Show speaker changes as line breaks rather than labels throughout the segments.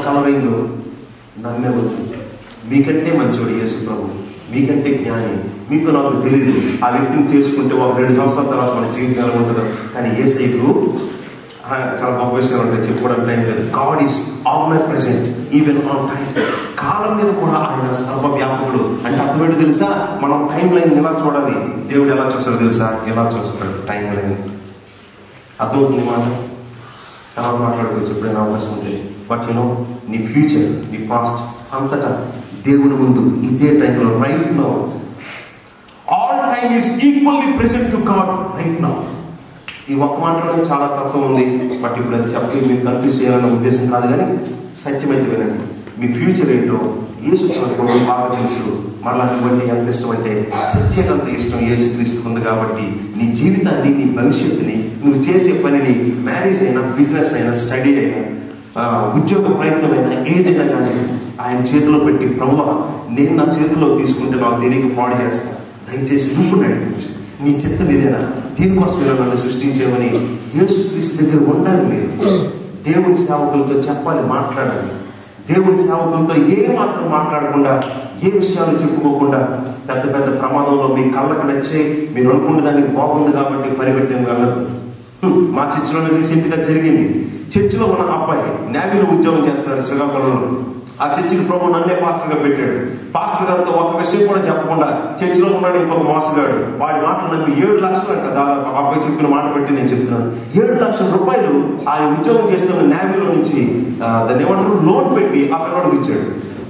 colouring నమ్మవద్దు మీకంటే మంచోడు యేసు ప్రభు మీకంటే జ్ఞాని మీకు నాకు తెలియదు ఆ వ్యక్తిని చేసుకుంటే ఒక రెండు సంవత్సరాల తర్వాత మన జీవితం ఎలా ఉంటుందో కానీ ఏసైకు ఆ, చాలా గొప్ప విషయాలు ఉంటాయి చెప్పుకోవడానికి టైం లేదు God is all present even on time కాలం మీద కూడా ఆయన సర్వవ్యాపకుడు అంటే అర్థం ఏంటో తెలుసా మనం టైం లైన్ ఎలా చూడాలి దేవుడు ఎలా చూస్తాడో తెలుసా ఎలా చూస్తాడు టైం లైన్ అర్థమవుతుంది మాట తర్వాత మాట్లాడుకోవచ్చు ఎప్పుడైనా అవకాశం ఉంటే బట్ యూనో నీ ఫ్యూచర్ నీ పాస్ట్ అంతటా దేవుని ముందు ఇదే టైంలో right now all time is equally present to God right now ఈ ఒక్క మాటలోనే చాలా తత్వం ఉంది బట్ ఇప్పుడు అది చెప్పి మీరు కన్ఫ్యూజ్ చేయాలన్న ఉద్దేశం కాదు కానీ సత్యమైతే వినండి మీ ఫ్యూచర్ ఏంటో యేసు కూడా బాగా తెలుసు మరలా బట్టి ఎంత ఇష్టం అంటే చచ్చేటంత ఇష్టం యేసు క్రీస్తు ఉంది కాబట్టి నీ జీవితాన్ని నీ భవిష్యత్తుని నువ్వు చేసే పనిని మ్యారేజ్ అయినా బిజినెస్ అయినా స్టడీ అయినా ఆ, ఉద్యోగ ప్రయత్నమైనా ఏదైనా కానీ ఆయన చేతిలో పెట్టి ప్రభు నేను నా చేతిలో తీసుకుంటే నాకు దేనికి పాడు చేస్తా దయచేసి నువ్వు నడిపించు నీ చిత్తం ఇదేనా దీనికోసం మీరు నన్ను సృష్టించేవని యేసు క్రీస్తు దగ్గర ఉండాలి మీరు దేవుని సేవకులతో చెప్పాలి మాట్లాడాలి దేవుని సేవకులతో ఏ మాత్రం మాట్లాడకుండా ఏ విషయాలు చెప్పుకోకుండా పెద్ద పెద్ద ప్రమాదంలో మీ కళ్ళకు నచ్చే మీరు అనుకున్న దానికి బాగుంది కాబట్టి పరిగెట్టని వెళ్ళద్దు హ్మ్, మా చర్చిలో రీసెంట్గా జరిగింది చర్చిలో ఉన్న అబ్బాయి నేవీలో ఉద్యోగం చేస్తున్నాడు శ్రీకాకుళంలో ఆ చర్చికి ప్రభు నన్నే పాస్టర్గా పెట్టాడు పాస్టర్ గారితో ఒక విషయం కూడా చెప్పకుండా చర్చిలో ఉన్నాడు ఇంకొక మోసగాడు వాడి మాటలు నమ్మి ఏడు లక్షలు అంట దాదాపు ఆ అబ్బాయి చెప్పిన మాట బట్టి నేను చెప్తున్నాను ఏడు లక్షల రూపాయలు ఆయన ఉద్యోగం చేస్తున్న నేవీలో నుంచి ఆ, దాన్ని ఏమంటారు లోన్ పెట్టి ఆ పిల్లడికి ఇచ్చాడు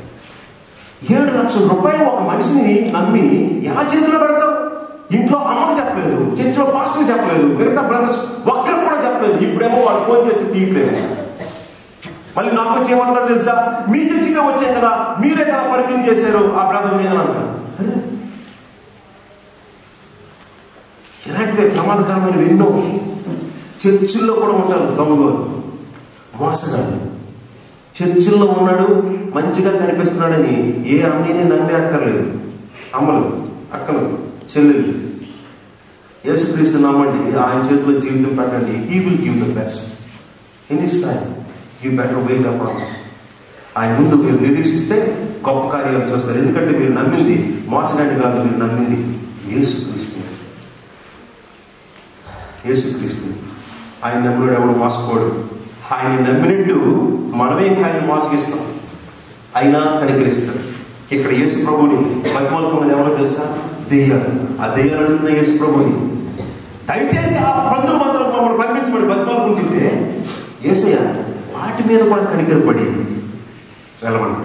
ఏడు లక్షల రూపాయలు ఒక మనిషిని నమ్మి ఎలా చేతిలో పెడతావు ఇంట్లో అమ్మకి చెప్పలేదు చర్చిలో పాస్టర్కి చెప్పలేదు మిగతా బ్రదర్స్ ఒక్కరికి కూడా చెప్పలేదు ఇప్పుడేమో వాళ్ళు ఫోన్ చేస్తే తీయట్లేదు మళ్ళీ నాకు వచ్చి ఏమంటారు తెలుసా మీ చర్చిగా వచ్చాం కదా మీరే కదా పరిచయం చేశారు ఆ బ్రదర్ని అని అంటారు అరే, ఇలాంటివి ప్రమాదకరమైనవి ఎన్నో చర్చిల్లో కూడా ఉంటారు దొంగలు మోసగాళ్ళు చర్చిల్లో ఉన్నాడు మంచిగా కనిపిస్తున్నాడని ఏ అమ్మని నమ్మే అక్కర్లేదు అమ్మలు అక్కలు చెల్లెళ్ళు యేసుక్రీస్తు నమ్మండి ఆయన చేతిలో జీవితం పెట్టండి he will give the best in his time you better wait up ఆయన ముందు మీరు నిరీక్షిస్తే గొప్ప కార్యాలు చూస్తారు ఎందుకంటే మీరు నమ్మింది మోసగాడి కాదు మీరు నమ్మింది యేసుక్రీస్తు యేసుక్రీస్తు ఆయన నమ్మినాడు ఎవడు మోసపోడు ఆయన నమ్మినట్టు మనమే ఇంకా ఆయన మోసగిస్తాం అయినా కనికరిస్తాడు ఇక్కడ యేసు ప్రభుని బతిమాలుతున్నది ఎవరో తెలుసా దెయ్యాలు ఆ దెయ్యాలు అడుగుతున్న యేసు ప్రభుని దయచేసి ఆ పంతులు మాత్రం మమ్మల్ని పంపించమని బతిమాలుకుంటుంటే ఏసయ్య వాటి మీద కూడా కనికరపడి వెళ్ళమన్నాడు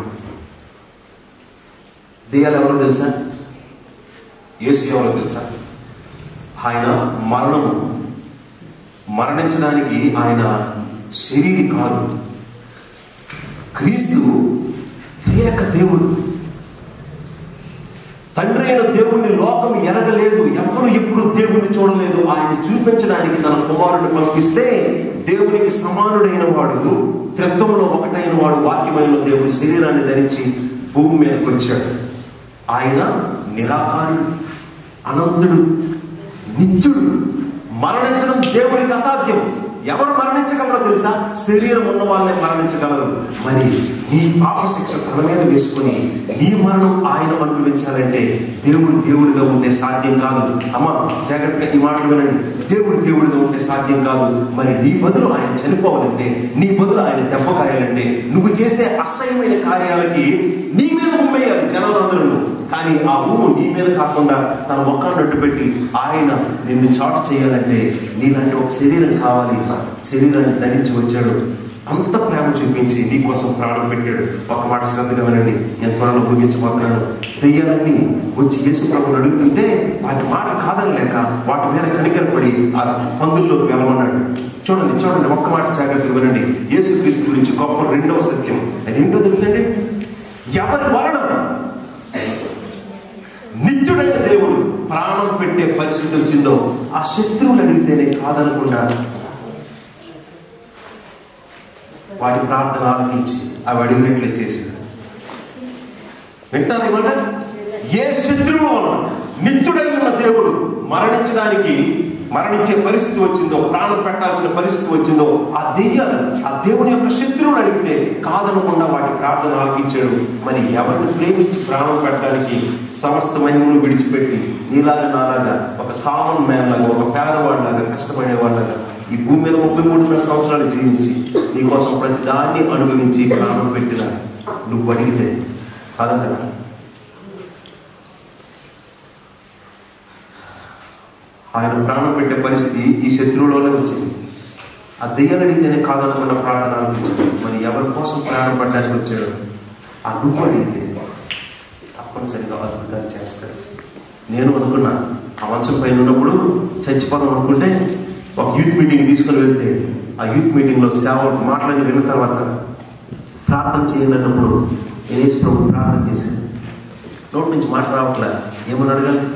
దెయ్యాలు ఎవరో తెలుసా యేసు ఎవరో తెలుసా ఆయన మరణము మరణించడానికి ఆయన శరీరి కాదు క్రీస్తు త్రియేక దేవుడు తండ్రి అయిన దేవుణ్ణి లోకం ఎరగలేదు ఎవ్వరు ఎప్పుడు దేవుణ్ణి చూడలేదు ఆయన చూపించడానికి తన కుమారుని పంపిస్తే దేవునికి సమానుడైన వాడు త్రిత్వంలో ఒకటైన వాడు వాక్యమైన దేవుడి శరీరాన్ని ధరించి భూమి మీదకి వచ్చాడు ఆయన నిరాకారుడు అనంతుడు నిత్యుడు మరణించడం దేవునికి అసాధ్యం ఎవరు మరణించగలరో తెలుసా శరీరం ఉన్న వాళ్ళే మరణించగలరు మరి నీ పాప శిక్ష తన మీద వేసుకుని నీ మరణం ఆయన అనుభవించాలంటే దేవుడు దేవుడిగా ఉంటే సాధ్యం కాదు అమ్మ జాగ్రత్తగా ఈ మాటలు వినండి దేవుడు దేవుడిగా ఉంటే సాధ్యం కాదు మరి నీ బదులు ఆయన చనిపోవాలంటే నీ బదులు ఆయన దెబ్బ కాయాలంటే నువ్వు చేసే అసహ్యమైన కార్యాలకి నీ మీద ఉమ్మేయాలి జనాలందరూ కానీ ఆ ఊము నీ మీద కాకుండా తన మొక్కను అడ్డు పెట్టి ఆయన నిన్ను చాటు చేయాలంటే నీలాంటి ఒక శరీరం కావాలి శరీరాన్ని ధరించి వచ్చాడు అంత ప్రేమ చూపించి నీ కోసం ప్రాణం పెట్టాడు ఒక మాట శ్రద్ధగా వినండి నేను త్వరలో ముగించబోతున్నాను దెయ్యాలన్నీ వచ్చి యేసు ప్రభుని అడుగుతుంటే వాటి మాట కాదనలేక వాటి మీద కనికరపడి ఆ పందుల్లోకి వెళ్ళమన్నాడు చూడండి చూడండి ఒక్క మాట జాగ్రత్తగా వినండి యేసుక్రీస్తు గురించి గొప్ప రెండవ సత్యం అదేంటో తెలుసండి ఎవరి వలన నిత్యుడైన దేవుడు ప్రాణం పెట్టే పరిస్థితి వచ్చిందో ఆ శత్రువులు అడిగితేనే కాదనకుండా వాడి ప్రార్థన ఆలకించి అవి అడిగినట్లే చేశాడు వింటారు ఏమాట ఏ శత్రువు వలన నిత్యుడై ఉన్న దేవుడు మరణించడానికి మరణించే పరిస్థితి వచ్చిందో ప్రాణం పెట్టాల్సిన పరిస్థితి వచ్చిందో ఆ దెయ్యాలు ఆ దేవుని యొక్క శత్రువులు అడిగితే కాదనకుండా వాటి ప్రార్థన ఆలకించాడు మరి ఎవరిని ప్రేమించి ప్రాణం పెట్టడానికి సమస్త మహిమను విడిచిపెట్టి నీలాగా నాలాగా ఒక కామన్ మ్యాన్ లాగా ఒక పేదవాడిలాగా కష్టపడేవాడిలాగా ఈ భూమి మీద ముప్పై మూడున్నర సంవత్సరాలు జీవించి నీకోసం ప్రతి దాన్ని అనుభవించి ప్రాణం పెట్టిన నువ్వు అడిగితే కాదంటారా ఆయన ప్రాణం పెట్టే పరిస్థితి ఈ శత్రువులోనే వచ్చింది ఆ దెయ్యాలు అడిగితేనే కాదనకుండా ప్రార్థన ఆలకించాడు మరి ఎవరి కోసం ప్రాణం పడడానికి వచ్చాడు ఆ నువ్వు అడిగితే తప్పనిసరిగా అద్భుతాలు చేస్తాడు నేను అనుకున్నా ఆ మంచం పైన ఉన్నప్పుడు చచ్చిపోదాం అనుకుంటే ఒక యూత్ మీటింగ్ తీసుకొని వెళ్తే ఆ యూత్ మీటింగ్లో సేవ మాట్లాడి విన్న తర్వాత ప్రార్థన చేయండి అన్నప్పుడు నేను యేసు ప్రభు ప్రార్థన చేశాను నోటి నుంచి మాట రావట్లే ఏమని అడగాలి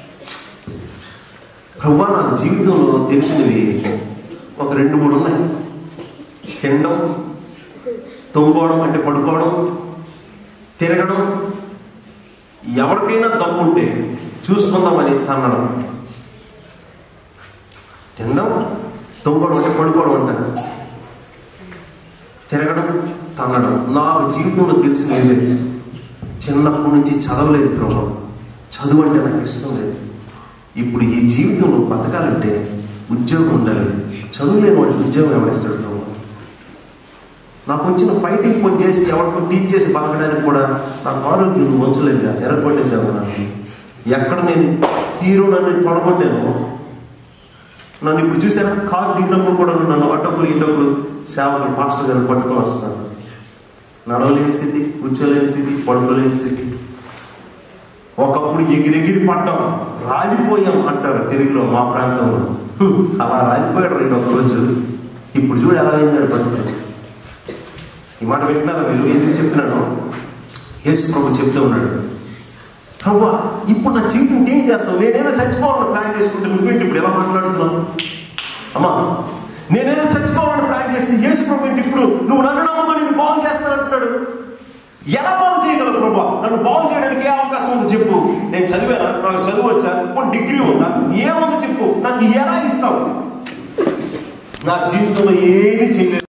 ప్రభా నాకు జీవితంలో తెలిసినవి ఒక రెండు మూడు ఉన్నాయి తినడం తొంగోవడం అంటే పడుకోవడం తిరగడం ఎవరికైనా దమ్ముంటే చూసుకుందామని తన్నడం తినడం తొంగడం అంటే పడుకోవడం అంటారు తిరగడం తన్నడం నాకు జీవితంలో తెలిసిన ఏదే చిన్నప్పటి నుంచి చదవలేదు ప్రభు చదువు అంటే నాకు ఇష్టం లేదు ఇప్పుడు ఈ జీవితంలో బతకాలంటే ఉద్యోగం ఉండాలి చదువులేని వాడికి ఉద్యోగం ఎవరిస్తాడు ప్రభు నాకు వచ్చిన ఫైటింగ్ పని చేసి ఎవరికో టీచ్ చేసి బతకడానికి కూడా నాకు ఆరోగ్యం నువ్వు ఉంచలేదు ఎరగొట్టేసావు నన్ను ఎక్కడ నేను హీరో నన్ను తొడగొట్టాను నన్ను ఇప్పుడు చూసాను కారు దిగినప్పుడు కూడా నన్ను అటొకలు ఇటొకలు సేవకులు పాస్టర్ గారు పట్టుకొని వస్తున్నాను నడవలేని స్థితి కూర్చోలేని స్థితి పడుకోలేని స్థితి ఒకప్పుడు ఎగిరెగిరి పడ్డాం రాలిపోయాం అంటారు తెలుగులో మా ప్రాంతంలో హ్మ్, అలా రాలిపోయాడు రెండు ఒక రోజు ఇప్పుడు చూడు ఎలా అయింది బతుకు ఈ మాట వింటున్నారా మీరు ఎందుకు చెప్తున్నాను యేసు ప్రభు చెప్తూ ఉన్నాడు ప్రభు ఇప్పుడు నా జీవితం ఏం చేస్తావు నేనేదో చచ్చిపోవాలని ప్లాన్ చేసుకుంటే నువ్వేంటి ఇప్పుడు ఎలా మాట్లాడుతున్నావు అమ్మా నేనేదో చచ్చిపోవాలని ప్లాన్ చేస్తే యేసు ప్రభు ఏంటి ఇప్పుడు నువ్వు నన్ను నమ్మకం నేను బాగు చేస్తానంటున్నాడు ఎలా బాగు చేయగలవు ప్రభా నన్ను బాగు చేయడానికి ఏ అవకాశం ఉందో చెప్పు నేను చదివాను నాకు చదువు వచ్చా ఇప్పుడు డిగ్రీ ఉందా ఏముందో చెప్పు నాకు ఎలా ఇస్తావు నా జీవితంలో ఏది చేయలేదు